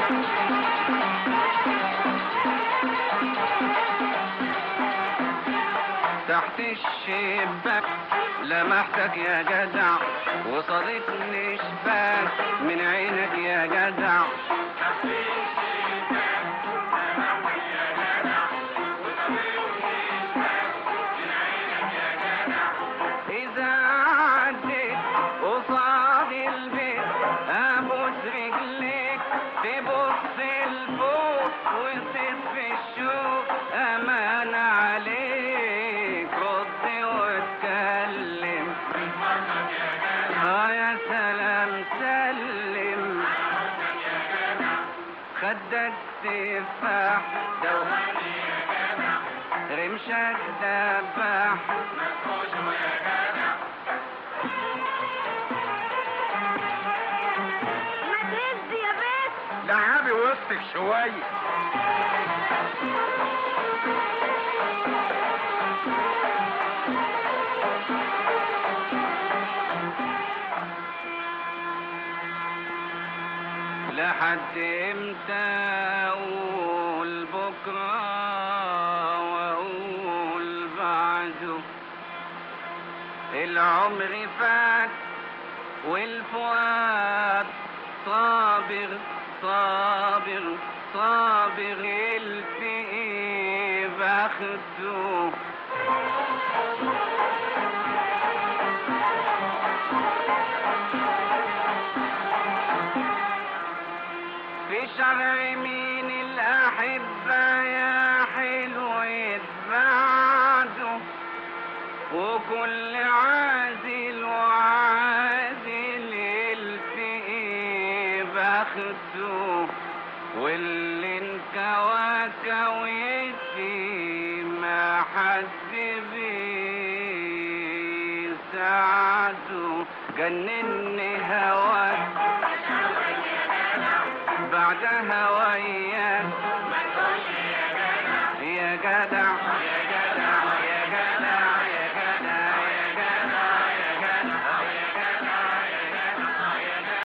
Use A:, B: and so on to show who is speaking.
A: تحت الشباك لمحتك يا جدع وصادتني شباك من عينك يا جدع إذا عديت قصاد البيت أبوس رجليك تبص لفوق وتصير في الشوق أمان عليك رد واتكلم آه يا سلام سلم خدك تفاح دواني رمشك دباح
B: ما تهز يا بنت
C: لعبي وسطك شوية
A: لحد امتى اقول بكره واقول بعده العمر فات والفؤاد صابر صابر صابر الفئي بخته في شرع مين الأحبة يا حلو يتبعده وكل عازل وعازل يلتقي بخته واللي انكوى كويتي ما حد بيساعده جنني هواك بعد هواياك يا جدع